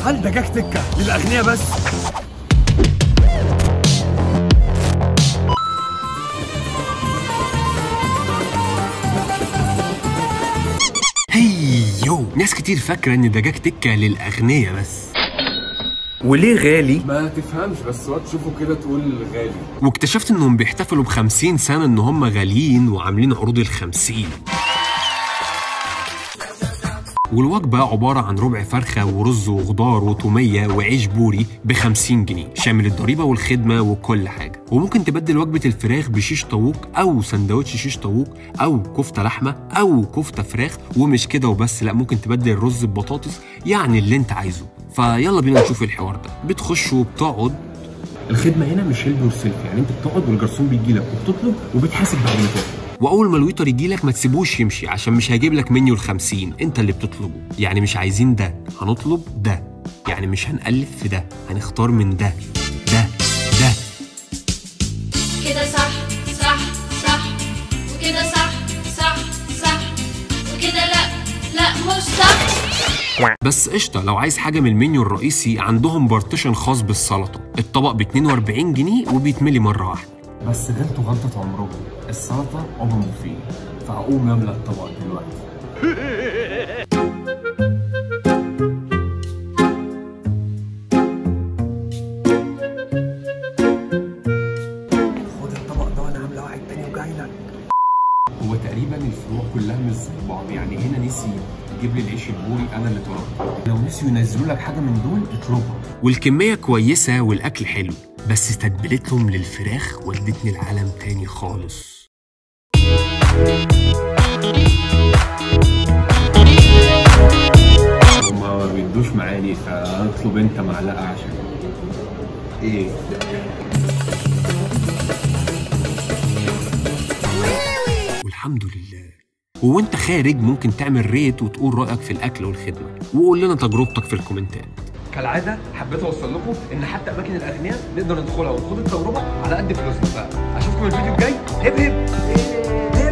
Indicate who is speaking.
Speaker 1: هل دجاج تكه للاغنياء بس
Speaker 2: هيو ناس كتير فاكرة إن دجاج تكة للأغنياء بس
Speaker 3: وليه غالي؟
Speaker 1: ما تفهمش بس هو تشوفه كده تقول غالي
Speaker 2: واكتشفت إنهم بيحتفلوا بخمسين سنة إن هم غاليين وعاملين عروض الخمسين والوجبة عبارة عن ربع فرخة ورز وخضار وتومية وعيش بوري ب 50 جنيه شامل الضريبة والخدمة وكل حاجة وممكن تبدل وجبة الفراخ بشيش طاووق أو سندوتش شيش طاووق أو كفتة لحمة أو كفتة فراخ ومش كده وبس لا ممكن تبدل الرز ببطاطس يعني اللي أنت عايزه فيلا بينا نشوف الحوار ده بتخش وبتقعد
Speaker 1: الخدمه هنا مش هيلب يور سيلف يعني انت بتقعد والجرسون بيجي لك وبتطلب وبتحاسب بعد ما تاكل
Speaker 2: واول ما الويتر يجي لك ما تسيبوش يمشي عشان مش هيجيب لك منيو ال 50 انت اللي بتطلبه يعني مش عايزين ده هنطلب ده يعني مش هنألف في ده هنختار من ده ده ده
Speaker 4: كده صح صح صح وكده صح صح صح وكده لا لا مش صح
Speaker 2: بس قشطه لو عايز حاجه من المنيو الرئيسي عندهم بارتيشن خاص بالسلطه الطبق ب 42 جنيه وبيتملي مره واحده
Speaker 1: بس غلطوا غلطه عمرهم السلطه اوبن بوفيه فهقوم املى الطبق دلوقتي خد الطبق ده وانا عامله واحد تاني وجاي لك هو تقريبا الفروع كلها مش زي بعض يعني هنا نسي يجيب لي العيش البوري انا اللي طلبته لو نسيوا ينزلوا لك حاجه من دول اطلبها
Speaker 2: والكميه كويسه والاكل حلو بس تتبيلتهم للفراخ ودتني العالم تاني خالص
Speaker 1: هما ما بيدوش معاني فاطلب انت معلقه عشان ايه
Speaker 2: والحمد لله وانت خارج ممكن تعمل ريت وتقول رايك في الاكل والخدمه وقول لنا تجربتك في الكومنتات
Speaker 5: كالعاده حبيت اوصل لكم ان حتى اماكن الاغنياء نقدر ندخلها ونخوض التجربه على قد فلوسنا فاشوفكم الفيديو الجاي هب هب